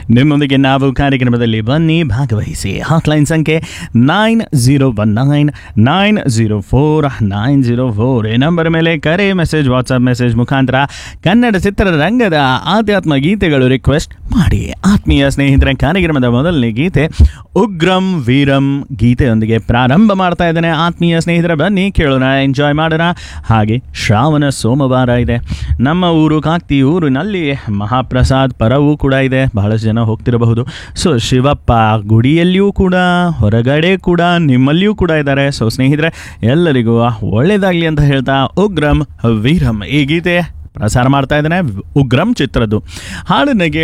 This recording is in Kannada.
ನಿಮ್ಮೊಂದಿಗೆ ನಾವು ಕಾರ್ಯಕ್ರಮದಲ್ಲಿ ಬನ್ನಿ ಭಾಗವಹಿಸಿ ಹಾಟ್ಲೈನ್ ಸಂಖ್ಯೆ nine zero one nine nine zero four nine zero four ಈ ನಂಬರ್ ಮೇಲೆ ಕರೆ ಮೆಸೇಜ್ ವಾಟ್ಸಪ್ ಮೆಸೇಜ್ ಮುಖಾಂತರ ಕನ್ನಡ ಚಿತ್ರರಂಗದ ಆಧ್ಯಾತ್ಮ ಗೀತೆಗಳು ರಿಕ್ವೆಸ್ಟ್ ಮಾಡಿ ಆತ್ಮೀಯ ಸ್ನೇಹಿತರ ಕಾರ್ಯಕ್ರಮದ ಮೊದಲನೇ ಗೀತೆ ಉಗ್ರಂ ವೀರಂ ಗೀತೆಯೊಂದಿಗೆ ಪ್ರಾರಂಭ ಮಾಡ್ತಾ ಇದ್ದೇನೆ ಆತ್ಮೀಯ ಸ್ನೇಹಿತರ ಬನ್ನಿ ಕೇಳೋಣ ಎಂಜಾಯ್ ಮಾಡೋಣ ಹಾಗೆ ಶ್ರಾವಣ ಸೋಮವಾರ ಇದೆ ನಮ್ಮ ಊರು ಕಾಕ್ತಿ ಊರಿನಲ್ಲಿ ಮಹಾಪ್ರಸಾದ್ ಪರವೂ ಕೂಡ ಇದೆ ಬಹಳಷ್ಟು ಜನ ಹೋಗ್ತಿರಬಹುದು ಸೊ ಶಿವಪ್ಪ ಗುಡಿಯಲ್ಲಿಯೂ ಕೂಡ ಹೊರಗಡೆ ಕೂಡ ನಿಮ್ಮಲ್ಲಿಯೂ ಕೂಡ ಇದ್ದಾರೆ ಸೊ ಸ್ನೇಹಿತರೆ ಎಲ್ಲರಿಗೂ ಒಳ್ಳೇದಾಗಲಿ ಅಂತ ಹೇಳ್ತಾ ಉಗ್ರಂ ವೀರಂ ಈ ಗೀತೆ ಪ್ರಸಾರ ಮಾಡ್ತಾ ಇದ್ದೇನೆ ಉಗ್ರಂ ಚಿತ್ರದ್ದು ಹಾಡನ್ನ